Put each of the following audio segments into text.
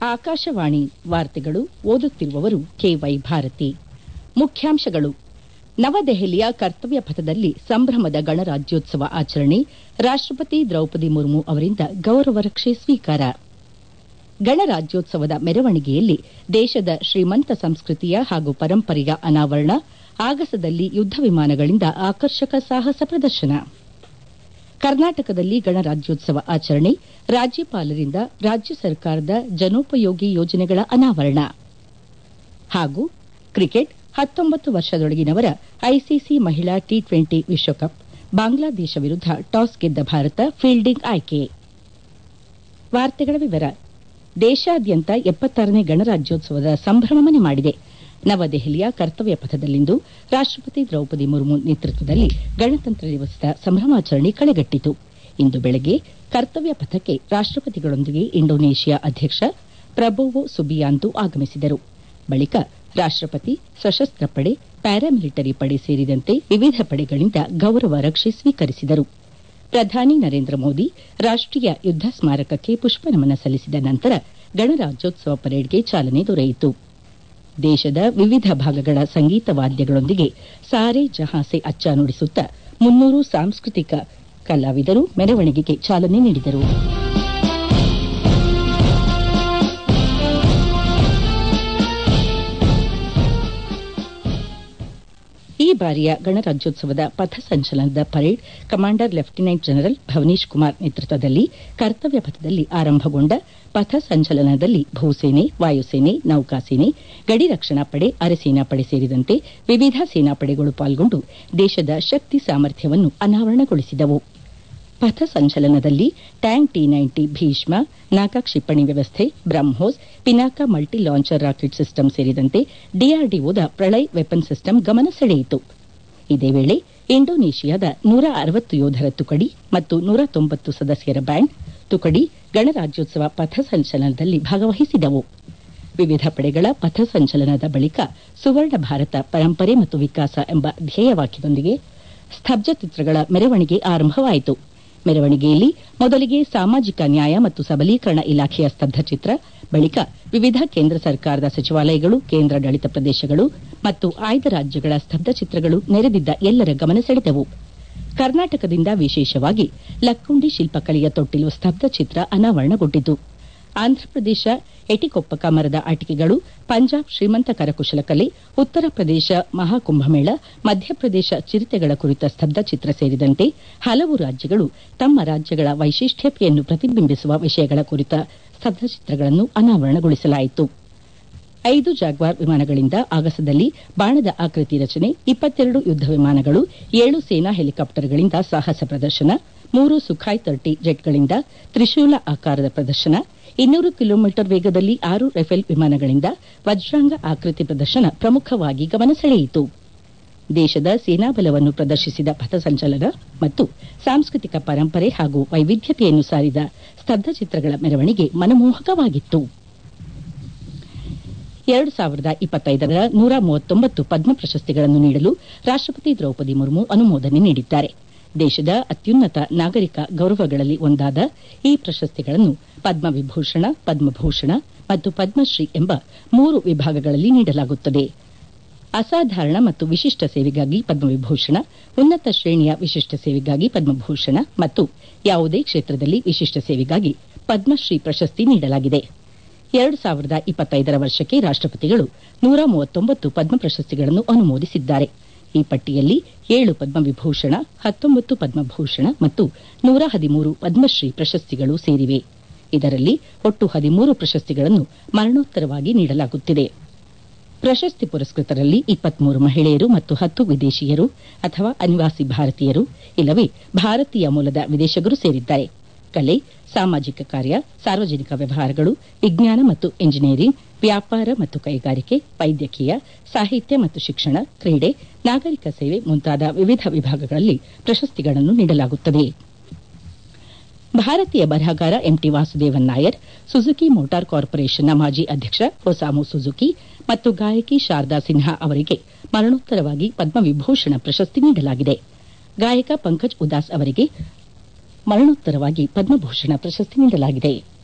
ಆಕಾಶವಾಣಿ ವಾರ್ತೆಗಳು ಓದುತ್ತಿರುವವರು ಕೆವೈ ಭಾರತಿ ಮುಖ್ಯಾಂಶಗಳು ನವದೆಹಲಿಯ ಕರ್ತವ್ಯ ಪಥದಲ್ಲಿ ಸಂಭ್ರಮದ ಗಣರಾಜ್ಯೋತ್ಸವ ಆಚರಣೆ ರಾಷ್ಟಪತಿ ದ್ರೌಪದಿ ಮುರ್ಮು ಅವರಿಂದ ಗೌರವ ರಕ್ಷೆ ಸ್ವೀಕಾರ ಗಣರಾಜ್ಯೋತ್ಸವದ ಮೆರವಣಿಗೆಯಲ್ಲಿ ದೇಶದ ಶ್ರೀಮಂತ ಸಂಸ್ಕೃತಿಯ ಹಾಗೂ ಪರಂಪರೆಯ ಅನಾವರಣ ಆಗಸದಲ್ಲಿ ಯುದ್ದ ವಿಮಾನಗಳಿಂದ ಆಕರ್ಷಕ ಸಾಹಸ ಪ್ರದರ್ಶನ ಕರ್ನಾಟಕದಲ್ಲಿ ಗಣರಾಜ್ಯೋತ್ಸವ ಆಚರಣೆ ರಾಜ್ಯಪಾಲರಿಂದ ರಾಜ್ಯ ಸರ್ಕಾರದ ಜನೋಪಯೋಗಿ ಯೋಜನೆಗಳ ಅನಾವರಣ ಹಾಗೂ ಕ್ರಿಕೆಟ್ ಹತ್ತೊಂಬತ್ತು ವರ್ಷದೊಳಗಿನವರ ಐಸಿಸಿ ಮಹಿಳಾ ಟಿ ಟ್ವೆಂಟಿ ವಿಶ್ವಕಪ್ ಬಾಂಗ್ಲಾದೇಶ ವಿರುದ್ದ ಟಾಸ್ ಗೆದ್ದ ಭಾರತ ಫೀಲ್ಡಿಂಗ್ ಆಯ್ಕೆ ದೇಶಾದ್ಯಂತ ಎಪ್ಪತ್ತಾರನೇ ಗಣರಾಜ್ಯೋತ್ಸವದ ಸಂಭ್ರಮ ಮನೆ ಮಾಡಿದೆ ನವದೆಹಲಿಯ ಕರ್ತವ್ಯ ಪಥದಲ್ಲಿಂದು ರಾಷ್ಟಪತಿ ದ್ರೌಪದಿ ಮುರ್ಮು ನೇತೃತ್ವದಲ್ಲಿ ಗಣತಂತ್ರ ದಿವಸದ ಸಂಭ್ರಮಾಚರಣೆ ಕಳೆಗಟ್ಟಿತು ಇಂದು ಬೆಳಗ್ಗೆ ಕರ್ತವ್ಯ ಪಥಕ್ಕೆ ರಾಷ್ಟಪತಿಗಳೊಂದಿಗೆ ಇಂಡೋನೇಷಿಯಾ ಅಧ್ಯಕ್ಷ ಪ್ರಬೋವೋ ಸುಬಿಯಾಂತೋ ಆಗಮಿಸಿದರು ಬಳಿಕ ರಾಷ್ಟಪತಿ ಸಶಸ್ತ್ರ ಪಡೆ ಪ್ಯಾರಾಮಿಲಿಟರಿ ಪಡೆ ಸೇರಿದಂತೆ ವಿವಿಧ ಪಡೆಗಳಿಂದ ಗೌರವ ರಕ್ಷೆ ಸ್ವೀಕರಿಸಿದರು ಪ್ರಧಾನಿ ನರೇಂದ್ರ ಮೋದಿ ರಾಷ್ಟೀಯ ಯುದ್ದ ಸ್ಮಾರಕಕ್ಕೆ ಪುಷ್ಪನಮನ ಸಲ್ಲಿಸಿದ ನಂತರ ಗಣರಾಜ್ಯೋತ್ಸವ ಪರೇಡ್ಗೆ ಚಾಲನೆ ದೊರೆಯಿತು ದೇಶದ ವಿವಿಧ ಭಾಗಗಳ ಸಂಗೀತ ವಾದ್ಯಗಳೊಂದಿಗೆ ಸಾರೆ ಜಹಾಂ ಸೆ ಅಚ್ಚ ನುಡಿಸುತ್ತಾ ಮುನ್ನೂರು ಸಾಂಸ್ಕೃತಿಕ ಕಲಾವಿದರು ಮೆರವಣಿಗೆಗೆ ಚಾಲನೆ ನೀಡಿದರು ಈ ಬಾರಿಯ ಗಣರಾಜ್ಯೋತ್ಸವದ ಪಥಸಂಚಲನದ parade commander lieutenant general Bhavnish Kumar ನೇತೃತ್ವದಲ್ಲಿ ಕರ್ತವ್ಯ ಪಥದಲ್ಲಿ ಆರಂಭಗೊಂಡ ಪಥಸಂಚಲನದಲ್ಲಿ ಭೂಸೇನೆ ವಾಯುಸೇನೆ ನೌಕಾಸೇನೆ ಗಡಿ ರಕ್ಷಣಾ ಪಡೆ ಅರೆಸೇನಾ ಪಡೆ ಸೇರಿದಂತೆ ವಿವಿಧ ಸೇನಾಪಡೆಗಳು ಪಾಲ್ಗೊಂಡು ದೇಶದ ಶಕ್ತಿ ಸಾಮರ್ಥ್ಯವನ್ನು ಅನಾವರಣಗೊಳಿಸಿದವು ಪಥಸಂಚಲನದಲ್ಲಿ tank T ninety Bhishma Naga ಕ್ಷಿಪಣಿ ವ್ಯವಸ್ಥೆ BrahMos Pinaka multi launcher rocket system ಸೇರಿದಂತೆ ಡಿಆರ್ಡಿಒದ ಪ್ರಳಯ್ ವೆಪನ್ ಸಿಸ್ಟಮ್ ಗಮನ ಸೆಳೆಯಿತು ಇದೇ ವೇಳೆ ಇಂಡೋನೇಷಿಯಾದ ನೂರ ಅರವತ್ತು ಯೋಧರ ತುಕಡಿ ಮತ್ತು ನೂರ ತೊಂಬತ್ತು ಸದಸ್ಯರ ಬ್ಯಾಂಡ್ ತುಕಡಿ ಗಣರಾಜ್ಯೋತ್ಸವ ಪಥಸಂಚಲನದಲ್ಲಿ ಭಾಗವಹಿಸಿದವು ವಿವಿಧ ಪಡೆಗಳ ಪಥಸಂಚಲನದ ಬಳಿಕ ಸುವರ್ಣ ಭಾರತ ಪರಂಪರೆ ಮತ್ತು ವಿಕಾಸ ಎಂಬ ಧ್ಯೇಯವಾಕ್ಯದೊಂದಿಗೆ ಸ್ತಬ್ಧ ಚಿತ್ರಗಳ ಮೆರವಣಿಗೆ ಆರಂಭವಾಯಿತು ಮೆರವಣಿಗೆಯಲ್ಲಿ ಮೊದಲಿಗೆ ಸಾಮಾಜಿಕ ನ್ಯಾಯ ಮತ್ತು ಸಬಲೀಕರಣ ಇಲಾಖೆಯ ಸ್ತಬ್ಧಚಿತ್ರ ಬಳಿಕ ವಿವಿಧ ಕೇಂದ್ರ ಸರ್ಕಾರದ ಸಚಿವಾಲಯಗಳು ಕೇಂದ್ರಾಡಳಿತ ಪ್ರದೇಶಗಳು ಮತ್ತು ಆಯ್ದ ರಾಜ್ಯಗಳ ಸ್ತಬ್ಧಚಿತ್ರಗಳು ನೆರೆದಿದ್ದ ಎಲ್ಲರ ಗಮನ ಸೆಳೆದವು ಕರ್ನಾಟಕದಿಂದ ವಿಶೇಷವಾಗಿ ಲಕ್ಕುಂಡಿ ಶಿಲ್ಪಕಲೆಯ ತೊಟ್ಟಿಲು ಸ್ತಬ್ಧಚಿತ್ರ ಅನಾವರಣಗೊಂಡಿತು ಆಂಧ್ರಪ್ರದೇಶ ಎಟಿಕೊಪ್ಪಕ ಮರದ ಆಟಿಕೆಗಳು ಪಂಜಾಬ್ ಶ್ರೀಮಂತ ಕರಕುಶಲಕಲೆ ಉತ್ತರ ಪ್ರದೇಶ ಮಹಾಕುಂಭಮೇಳ ಮಧ್ಯಪ್ರದೇಶ ಚಿರತೆಗಳ ಕುರಿತ ಸ್ತಬ್ಧಚಿತ್ರ ಸೇರಿದಂತೆ ಹಲವು ರಾಜ್ಯಗಳು ತಮ್ಮ ರಾಜ್ಯಗಳ ವೈಶಿಷ್ಟ್ಯತೆಯನ್ನು ಪ್ರತಿಬಿಂಬಿಸುವ ವಿಷಯಗಳ ಕುರಿತ ಸ್ತಬ್ಧಚಿತ್ರಗಳನ್ನು ಅನಾವರಣಗೊಳಿಸಲಾಯಿತು ಐದು ಜಾಗ್ವಾರ್ ವಿಮಾನಗಳಿಂದ ಆಗಸದಲ್ಲಿ ಬಾಣದ ಆಕೃತಿ ರಚನೆ ಇಪ್ಪತ್ತೆರಡು ಯುದ್ದ ವಿಮಾನಗಳು ಏಳು ಸೇನಾ ಹೆಲಿಕಾಪ್ಟರ್ಗಳಿಂದ ಸಾಹಸ ಪ್ರದರ್ಶನ ಮೂರು ಸುಖಾಯ್ ತರ್ಟಿ ಜೆಟ್ಗಳಿಂದ ತ್ರಿಶೂಲ ಆಕಾರದ ಪ್ರದರ್ಶನ ಇನ್ನೂರು ಕಿಲೋಮೀಟರ್ ವೇಗದಲ್ಲಿ ಆರು ರಫೇಲ್ ವಿಮಾನಗಳಿಂದ ವಜ್ರಾಂಗ ಆಕೃತಿ ಪ್ರದರ್ಶನ ಪ್ರಮುಖವಾಗಿ ಗಮನ ಸೆಳೆಯಿತು ದೇಶದ ಸೇನಾ ಬಲವನ್ನು ಪ್ರದರ್ಶಿಸಿದ ಪಥಸಂಚಲನ ಮತ್ತು ಸಾಂಸ್ಕೃತಿಕ ಪರಂಪರೆ ಹಾಗೂ ವೈವಿಧ್ಯತೆಯನ್ನು ಸಾರಿದ ಸ್ತಬ್ಧಚಿತ್ರಗಳ ಮೆರವಣಿಗೆ ಮನಮೋಹಕವಾಗಿತ್ತು ಎರಡು ಸಾವಿರದ ಇಪ್ಪತ್ತೈದರ ನೂರ ಮೂವತ್ತೊಂಬತ್ತು ಪದ್ಮ ಪ್ರಶಸ್ತಿಗಳನ್ನು ನೀಡಲು ರಾಷ್ಟಪತಿ ದ್ರೌಪದಿ ಮುರ್ಮು ಅನುಮೋದನೆ ನೀಡಿದ್ದಾರೆ ದೇಶದ ಅತ್ಯುನ್ನತ ನಾಗರಿಕ ಗೌರವಗಳಲ್ಲಿ ಒಂದಾದ ಈ ಪ್ರಶಸ್ತಿಗಳನ್ನು ಪದ್ಮವಿಭೂಷಣ ಪದ್ಮಭೂಷಣ ಮತ್ತು ಪದ್ಮಶ್ರೀ ಎಂಬ ಮೂರು ವಿಭಾಗಗಳಲ್ಲಿ ನೀಡಲಾಗುತ್ತದೆ ಅಸಾಧಾರಣ ಮತ್ತು ವಿಶಿಷ್ಟ ಸೇವೆಗಾಗಿ ಪದ್ಮವಿಭೂಷಣ ಉನ್ನತ ಶ್ರೇಣಿಯ ವಿಶಿಷ್ಟ ಸೇವೆಗಾಗಿ ಪದ್ಮಭೂಷಣ ಮತ್ತು ಯಾವುದೇ ಕ್ಷೇತ್ರದಲ್ಲಿ ವಿಶಿಷ್ಟ ಸೇವೆಗಾಗಿ ಪದ್ಮಶ್ರೀ ಪ್ರಶಸ್ತಿ ನೀಡಲಾಗಿದೆ ಎರಡು ಸಾವಿರದ ಇಪ್ಪತ್ತೈದರ ವರ್ಷಕ್ಕೆ ರಾಷ್ಟಪತಿಗಳು ನೂರ ಮೂವತ್ತೊಂಬತ್ತು ಪದ್ಮ ಪ್ರಶಸ್ತಿಗಳನ್ನು ಅನುಮೋದಿಸಿದ್ದಾರೆ ಈ ಪಟ್ಟಿಯಲ್ಲಿ ಏಳು ಪದ್ಮವಿಭೂಷಣ ಹತ್ತೊಂಬತ್ತು ಪದ್ಮಭೂಷಣ ಮತ್ತು ನೂರ ಹದಿಮೂರು ಪದ್ಮಶ್ರೀ ಪ್ರಶಸ್ತಿಗಳು ಸೇರಿವೆ ಇದರಲ್ಲಿ ಒಟ್ಟು ಹದಿಮೂರು ಪ್ರಶಸ್ತಿಗಳನ್ನು ಮರಣೋತ್ತರವಾಗಿ ನೀಡಲಾಗುತ್ತಿದೆ ಪ್ರಶಸ್ತಿ ಪುರಸ್ಕೃತರಲ್ಲಿ ಇಪ್ಪತ್ಮೂರು ಮಹಿಳೆಯರು ಮತ್ತು ಹತ್ತು ವಿದೇಶಿಯರು ಅಥವಾ ಅನಿವಾಸಿ ಭಾರತೀಯರು ಇಲ್ಲವೇ ಭಾರತೀಯ ಮೂಲದ ವಿದೇಶಗರು ಸೇರಿದ್ದಾರೆ ಕಲೆ ಸಾಮಾಜಿಕ ಕಾರ್ಯ ಸಾರ್ವಜನಿಕ ವ್ಯವಹಾರಗಳು ವಿಜ್ಞಾನ ಮತ್ತು ಎಂಜಿನಿಯರಿಂಗ್ ವ್ಯಾಪಾರ ಮತ್ತು ಕೈಗಾರಿಕೆ ವೈದ್ಯಕೀಯ ಸಾಹಿತ್ಯ ಮತ್ತು ಶಿಕ್ಷಣ ಕ್ರೀಡೆ ನಾಗರಿಕ ಸೇವೆ ಮುಂತಾದ ವಿವಿಧ ವಿಭಾಗಗಳಲ್ಲಿ ಪ್ರಶಸ್ತಿಗಳನ್ನು ನೀಡಲಾಗುತ್ತದೆ ಭಾರತೀಯ ಬರಹಗಾರ MT Vasudevan Nair Suzuki motor ಕಾರ್ಪೊರೇಷನ್ನ ಮಾಜಿ ಅಧ್ಯಕ್ಷ ಒಸಾಮು ಸುಜುಕಿ ಮತ್ತು ಗಾಯಕಿ ಶಾರದಾ ಸಿನ್ಹಾ ಅವರಿಗೆ ಮರಣೋತ್ತರವಾಗಿ ಪದ್ಮವಿಭೂಷಣ ಪ್ರಶಸ್ತಿ ನೀಡಲಾಗಿದೆ ಗಾಯಕ ಪಂಕಜ್ ಉದಾಸ್ ಅವರಿಗೆ ಮರಣೋತ್ತರವಾಗಿ ಪದ್ಮಭೂಷಣ ಪ್ರಶಸ್ತಿ ನೀಡಲಾಗಿದೆ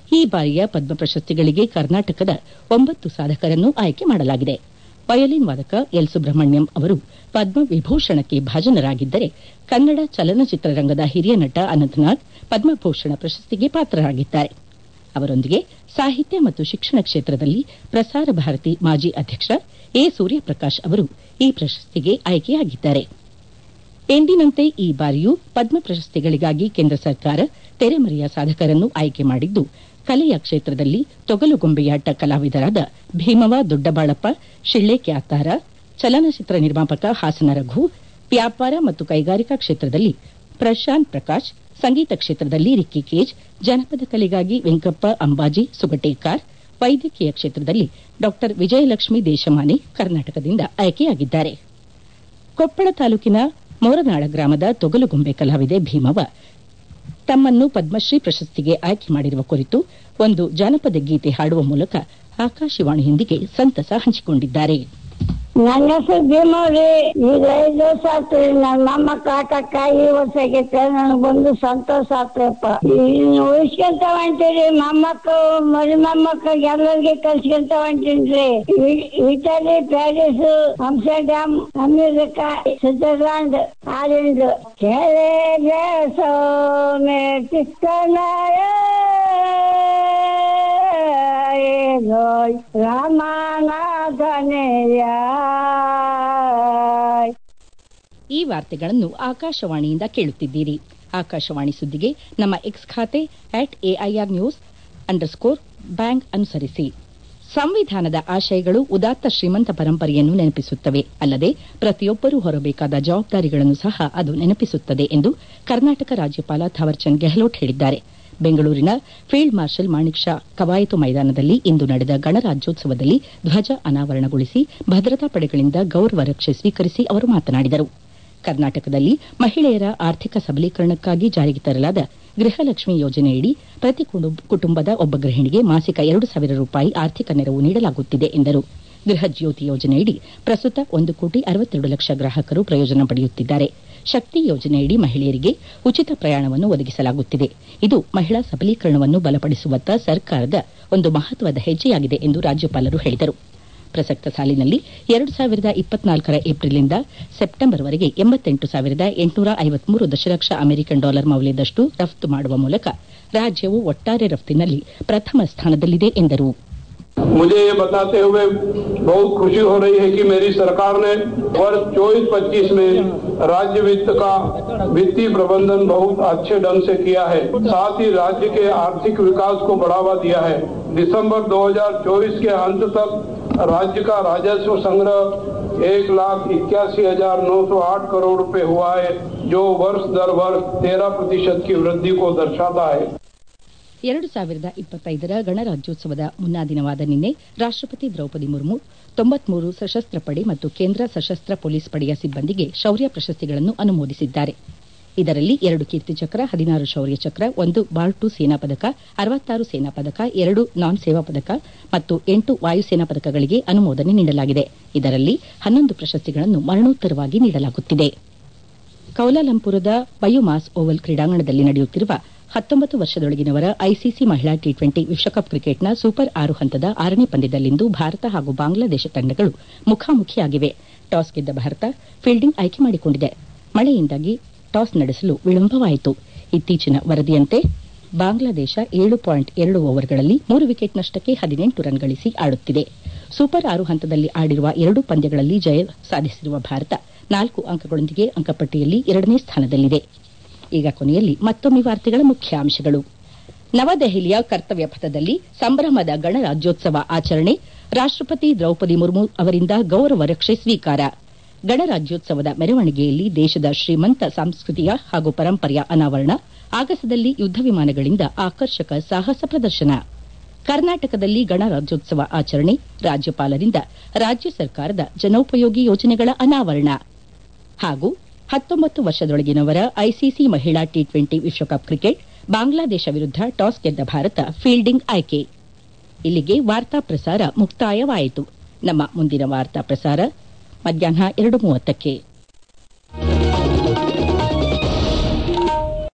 ಈ ಬಾರಿಯ ಪದ್ಮ ಪ್ರಶಸ್ತಿಗಳಿಗೆ ಕರ್ನಾಟಕದ ಒಂಬತ್ತು ಸಾಧಕರನ್ನು ಆಯ್ಕೆ ಮಾಡಲಾಗಿದೆ ವಯೋಲಿನ್ ವಾದಕ ಎಲ್ ಸುಬ್ರಹ್ಮಣ್ಯಂ ಅವರು ಪದ್ಮ ವಿಭೂಷಣಕ್ಕೆ ಭಾಜನರಾಗಿದ್ದರೆ ಕನ್ನಡ ಚಲನಚಿತ್ರರಂಗದ ಹಿರಿಯ ನಟ ಅನಂತನಾಗ್ ಪದ್ಮಭೂಷಣ ಪ್ರಶಸ್ತಿಗೆ ಪಾತ್ರರಾಗಿದ್ದಾರೆ ಅವರೊಂದಿಗೆ ಸಾಹಿತ್ಯ ಮತ್ತು ಶಿಕ್ಷಣ ಕ್ಷೇತ್ರದಲ್ಲಿ ಪ್ರಸಾರ ಭಾರತಿ ಮಾಜಿ ಅಧ್ಯಕ್ಷ ಎ ಸೂರ್ಯಪ್ರಕಾಶ್ ಅವರು ಈ ಪ್ರಶಸ್ತಿಗೆ ಆಯ್ಕೆಯಾಗಿದ್ದಾರೆ ಎಂದಿನಂತೆ ಈ ಬಾರಿಯೂ ಪದ್ಮ ಪ್ರಶಸ್ತಿಗಳಿಗಾಗಿ ಕೇಂದ್ರ ಸರ್ಕಾರ ತೆರೆಮರೆಯ ಸಾಧಕರನ್ನು ಆಯ್ಕೆ ಮಾಡಿದ್ದು ಕಲೆಯ ಕ್ಷೇತ್ರದಲ್ಲಿ ತೊಗಲುಗೊಂಬೆಯಾಟ ಕಲಾವಿದರಾದ ಭೀಮವ ದೊಡ್ಡಬಾಳಪ್ಪ ಶಿಳ್ಳೆ ಕ್ಯಾತಾರ ಚಲನಚಿತ್ರ ನಿರ್ಮಾಪಕ ಹಾಸನ ರಘು ವ್ಯಾಪಾರ ಮತ್ತು ಕೈಗಾರಿಕಾ ಕ್ಷೇತ್ರದಲ್ಲಿ ಪ್ರಶಾಂತ್ ಪ್ರಕಾಶ್ ಸಂಗೀತ ಕ್ಷೇತ್ರದಲ್ಲಿ ರಿಕ್ಕಿ ಕೇಜ್ ಜನಪದ ಕಲೆಗಾಗಿ ವೆಂಕಪ್ಪ ಅಂಬಾಜಿ ಸುಗಟೇಕಾರ್ ವೈದ್ಯಕೀಯ ಕ್ಷೇತ್ರದಲ್ಲಿ ಡಾ ವಿಜಯಲಕ್ಷ್ಮಿ ದೇಶಮಾನೆ ಕರ್ನಾಟಕದಿಂದ ಆಯ್ಕೆಯಾಗಿದ್ದಾರೆ ಕೊಪ್ಪಳ ತಾಲೂಕಿನ ಮೋರನಾಳ ಗ್ರಾಮದ ತೊಗಲುಗೊಂಬೆ ಕಲಾವಿದೆ ಭೀಮವ ತಮ್ಮನ್ನು ಪದ್ಮಶ್ರೀ ಪ್ರಶಸ್ತಿಗೆ ಆಯ್ಕೆ ಮಾಡಿರುವ ಕುರಿತು ಒಂದು ಜಾನಪದ ಗೀತೆ ಹಾಡುವ ಮೂಲಕ ಆಕಾಶವಾಣಿಯೊಂದಿಗೆ ಸಂತಸ ಹಂಚಿಕೊಂಡಿದ್ದಾರೆ ನನ್ನ ಹೆಸರು ಭೀಮವ್ರಿ ಈಗ ಐದು ವರ್ಷ ಆತ್ರಿ ನನ್ನ ಮೊಮ್ಮಕ್ಕ ಆಟಕ್ಕ ಈ ವರ್ಷ ಆಗೈತೆ ನನಗ್ ಬಂದು ಸಂತೋಷ ಆತ್ರಪ್ಪ ಇನ್ನು ಉಳಿಸ್ಕೊಂತ ಹೊಂಟೀರಿ ಮೊಮ್ಮಕ್ಕಳು ಮರಿ ಮೊಮ್ಮಕ್ಕಳಿಗೆ ಎಲ್ಲರಿಗೆ ಕಲ್ಸ್ಕೊಂತ ಹೊಂಟೀನ್ರಿ ಇ- Italy Paris Amsterdam America Switzerland Holland ಕೆರೆ ಸೋಮೆ ಚಿಕ್ಕನಾಯ ರಾಮನಾಥನೆಯ ಈ ವಾರ್ತೆಗಳನ್ನು ಆಕಾಶವಾಣಿಯಿಂದ ಕೇಳುತ್ತಿದ್ದೀರಿ ಆಕಾಶವಾಣಿ ಸುದ್ದಿಗೆ ನಮ್ಮ ಎಕ್ಸ್ ಖಾತೆ at AIR news underscore bank ಅನುಸರಿಸಿ ಸಂವಿಧಾನದ ಆಶಯಗಳು ಉದಾತ್ತ ಶ್ರೀಮಂತ ಪರಂಪರೆಯನ್ನು ನೆನಪಿಸುತ್ತವೆ ಅಲ್ಲದೆ ಪ್ರತಿಯೊಬ್ಬರೂ ಹೊರಬೇಕಾದ ಜವಾಬ್ದಾರಿಗಳನ್ನು ಸಹ ಅದು ನೆನಪಿಸುತ್ತದೆ ಎಂದು ಕರ್ನಾಟಕ ರಾಜ್ಯಪಾಲ ಥಾವರ್ಚಂದ್ ಗೆಹ್ಲೋಟ್ ಹೇಳಿದ್ದಾರೆ ಬೆಂಗಳೂರಿನ ಫೀಲ್ಡ್ ಮಾರ್ಷಲ್ ಮಾಣಿಕ್ ಶಾ ಕವಾಯತು ಮೈದಾನದಲ್ಲಿ ಇಂದು ನಡೆದ ಗಣರಾಜ್ಯೋತ್ಸವದಲ್ಲಿ ಧ್ವಜ ಅನಾವರಣಗೊಳಿಸಿ ಭದ್ರತಾ ಪಡೆಗಳಿಂದ ಗೌರವ ರಕ್ಷೆ ಸ್ವೀಕರಿಸಿ ಅವರು ಮಾತನಾಡಿದರು ಕರ್ನಾಟಕದಲ್ಲಿ ಮಹಿಳೆಯರ ಆರ್ಥಿಕ ಸಬಲೀಕರಣಕ್ಕಾಗಿ ಜಾರಿಗೆ ತರಲಾದ ಗೃಹಲಕ್ಷ್ಮಿ ಯೋಜನೆಯಡಿ ಪ್ರತಿ ಕುಟುಂಬ- ಕುಟುಂಬದ ಒಬ್ಬ ಗೃಹಿಣಿಗೆ ಮಾಸಿಕ ಎರಡು ಸಾವಿರ ರೂಪಾಯಿ ಆರ್ಥಿಕ ನೆರವು ನೀಡಲಾಗುತ್ತಿದೆ ಎಂದರು ಗೃಹ ಜ್ಯೋತಿ ಯೋಜನೆಯಡಿ ಪ್ರಸ್ತುತ ಒಂದು ಕೋಟಿ ಅರವತ್ತೆರಡು ಲಕ್ಷ ಗ್ರಾಹಕರು ಪ್ರಯೋಜನ ಪಡೆಯುತ್ತಿದ್ದಾರೆ ಶಕ್ತಿ ಯೋಜನೆಯಡಿ ಮಹಿಳೆಯರಿಗೆ ಉಚಿತ ಪ್ರಯಾಣವನ್ನು ಒದಗಿಸಲಾಗುತ್ತಿದೆ ಇದು ಮಹಿಳಾ ಸಬಲೀಕರಣವನ್ನು ಬಲಪಡಿಸುವತ್ತ ಸರ್ಕಾರದ ಒಂದು ಮಹತ್ವದ ಹೆಜ್ಜೆಯಾಗಿದೆ ಎಂದು ರಾಜ್ಯಪಾಲರು ಹೇಳಿದರು ಪ್ರಸಕ್ತ ಸಾಲಿನಲ್ಲಿ ಎರಡು ಸಾವಿರದ ಇಪ್ಪತ್ನಾಲ್ಕರ ಏಪ್ರಿಲ್ನಿಂದ ಸೆಪ್ಟೆಂಬರ್ವರೆಗೆ ಎಂಬತ್ತೆಂಟು ಸಾವಿರದ ಎಂಟುನೂರ ಐವತ್ಮೂರು ದಶಲಕ್ಷ ಅಮೆರಿಕನ್ ಡಾಲರ್ ಮೌಲ್ಯದಷ್ಟು ರಫ್ತು ಮಾಡುವ ಮೂಲಕ ರಾಜ್ಯವು ಒಟ್ಟಾರೆ ರಫ್ತಿನಲ್ಲಿ ಪ್ರಥಮ ಸ್ಥಾನದಲ್ಲಿದೆ ಎಂದರು मुझे ये बताते हुए बहुत खुशी हो रही है कि मेरी सरकार ने वर्ष 24-25 में राज्य वित्त का वित्तीय प्रबंधन बहुत अच्छे ढंग से किया है साथ ही राज्य के आर्थिक विकास को बढ़ावा दिया है दिसंबर 2024 के अंत तक राज्य का राजस्व संग्रह एक लाख इक्यासी हजार नौ सौ आठ करोड़ रुपए हुआ है जो वर्ष दर वर्ष तेरह प्रतिशत की वृद्धि को दर्शाता है ಎರಡು ಸಾವಿರದ ಇಪ್ಪತ್ತೈದರ ಗಣರಾಜ್ಯೋತ್ಸವದ ಮುನ್ನಾ ದಿನವಾದ ನಿನ್ನೆ ರಾಷ್ಟಪತಿ ದ್ರೌಪದಿ ಮುರ್ಮು ತೊಂಬತ್ಮೂರು ಸಶಸ್ತ್ರ ಪಡೆ ಮತ್ತು ಕೇಂದ್ರ ಸಶಸ್ತ್ರ ಪೊಲೀಸ್ ಪಡೆಯ ಸಿಬ್ಬಂದಿಗೆ ಶೌರ್ಯ ಪ್ರಶಸ್ತಿಗಳನ್ನು ಅನುಮೋದಿಸಿದ್ದಾರೆ ಇದರಲ್ಲಿ ಎರಡು ಕೀರ್ತಿ ಚಕ್ರ ಹದಿನಾರು ಶೌರ್ಯ ಚಕ್ರ ಒಂದು ಬಾರ್ ಟು ಸೇನಾ ಪದಕ ಅರವತ್ತಾರು ಸೇನಾ ಪದಕ ಎರಡು ನಾನ್ ಸೇವಾ ಪದಕ ಮತ್ತು ಎಂಟು ವಾಯುಸೇನಾ ಪದಕಗಳಿಗೆ ಅನುಮೋದನೆ ನೀಡಲಾಗಿದೆ ಇದರಲ್ಲಿ ಹನ್ನೊಂದು ಪ್ರಶಸ್ತಿಗಳನ್ನು ಮರಣೋತ್ತರವಾಗಿ ನೀಡಲಾಗುತ್ತಿದೆ ಕೌಲಾಲಂಪುರದ ಬಯೋಮಾಸ್ ಓವಲ್ ಕ್ರೀಡಾಂಗಣದಲ್ಲಿ ನಡೆಯುತ್ತಿರುವ ಹತ್ತೊಂಬತ್ತು ವರ್ಷದೊಳಗಿನವರ ಐಸಿಸಿ ಮಹಿಳಾ ಟಿ ಟ್ವೆಂಟಿ ವಿಶ್ವಕಪ್ ಕ್ರಿಕೆಟ್ನ ಸೂಪರ್ ಆರು ಹಂತದ ಆರನೇ ಪಂದ್ಯದಲ್ಲಿಂದು ಭಾರತ ಹಾಗೂ ಬಾಂಗ್ಲಾದೇಶ ತಂಡಗಳು ಮುಖಾಮುಖಿಯಾಗಿವೆ ಟಾಸ್ ಗೆದ್ದ ಭಾರತ ಫೀಲ್ಡಿಂಗ್ ಆಯ್ಕೆ ಮಾಡಿಕೊಂಡಿದೆ ಮಳೆಯಿಂದಾಗಿ ಟಾಸ್ ನಡೆಸಲು ವಿಳಂಬವಾಯಿತು ಇತ್ತೀಚಿನ ವರದಿಯಂತೆ ಬಾಂಗ್ಲಾದೇಶ ಏಳು ಪಾಯಿಂಟ್ ಎರಡು ಓವರ್ಗಳಲ್ಲಿ ಮೂರು ವಿಕೆಟ್ ನಷ್ಟಕ್ಕೆ ಹದಿನೆಂಟು ರನ್ ಗಳಿಸಿ ಆಡುತ್ತಿದೆ ಸೂಪರ್ ಆರು ಹಂತದಲ್ಲಿ ಆಡಿರುವ ಎರಡು ಪಂದ್ಯಗಳಲ್ಲಿ ಜಯ ಸಾಧಿಸಿರುವ ಭಾರತ ನಾಲ್ಕು ಅಂಕಗಳೊಂದಿಗೆ ಅಂಕಪಟ್ಟಿಯಲ್ಲಿ ಎರಡನೇ ಸ್ಥಾನದಲ್ಲಿದೆ ಈಗ ಕೊನೆಯಲ್ಲಿ ಮತ್ತೊಮ್ಮೆ ವಾರ್ತೆಗಳ ಮುಖ್ಯಾಂಶಗಳು ನವದೆಹಲಿಯ ಕರ್ತವ್ಯ ಪಥದಲ್ಲಿ ಸಂಭ್ರಮದ ಗಣರಾಜ್ಯೋತ್ಸವ ಆಚರಣೆ ರಾಷ್ಟಪತಿ ದ್ರೌಪದಿ ಮುರ್ಮು ಅವರಿಂದ ಗೌರವ ರಕ್ಷೆ ಸ್ವೀಕಾರ ಗಣರಾಜ್ಯೋತ್ಸವದ ಮೆರವಣಿಗೆಯಲ್ಲಿ ದೇಶದ ಶ್ರೀಮಂತ ಸಂಸ್ಕೃತಿಯ ಹಾಗೂ ಪರಂಪರೆಯ ಅನಾವರಣ ಆಗಸದಲ್ಲಿ ಯುದ್ಧ ವಿಮಾನಗಳಿಂದ ಆಕರ್ಷಕ ಸಾಹಸ ಪ್ರದರ್ಶನ ಕರ್ನಾಟಕದಲ್ಲಿ ಗಣರಾಜ್ಯೋತ್ಸವ ಆಚರಣೆ ರಾಜ್ಯಪಾಲರಿಂದ ರಾಜ್ಯ ಸರ್ಕಾರದ ಜನೋಪಯೋಗಿ ಯೋಜನೆಗಳ ಅನಾವರಣ ಹಾಗೂ ಹತ್ತೊಂಬತ್ತು ವರ್ಷದೊಳಗಿನವರ ಐಸಿಸಿ ಮಹಿಳಾ ಟಿ ಟ್ವೆಂಟಿ ವಿಶ್ವಕಪ್ ಕ್ರಿಕೆಟ್ ಬಾಂಗ್ಲಾದೇಶ ವಿರುದ್ಧ ಟಾಸ್ ಗೆದ್ದ ಭಾರತ ಫೀಲ್ಡಿಂಗ್ ಆಯ್ಕೆ ಇಲ್ಲಿಗೆ ವಾರ್ತಾ ಪ್ರಸಾರ ಮುಕ್ತಾಯವಾಯಿತು ನಮ್ಮ ಮುಂದಿನ ವಾರ್ತಾ ಪ್ರಸಾರ ಮಧ್ಯಾಹ್ನ ಎರಡು ಮೂವತ್ತಕ್ಕೆ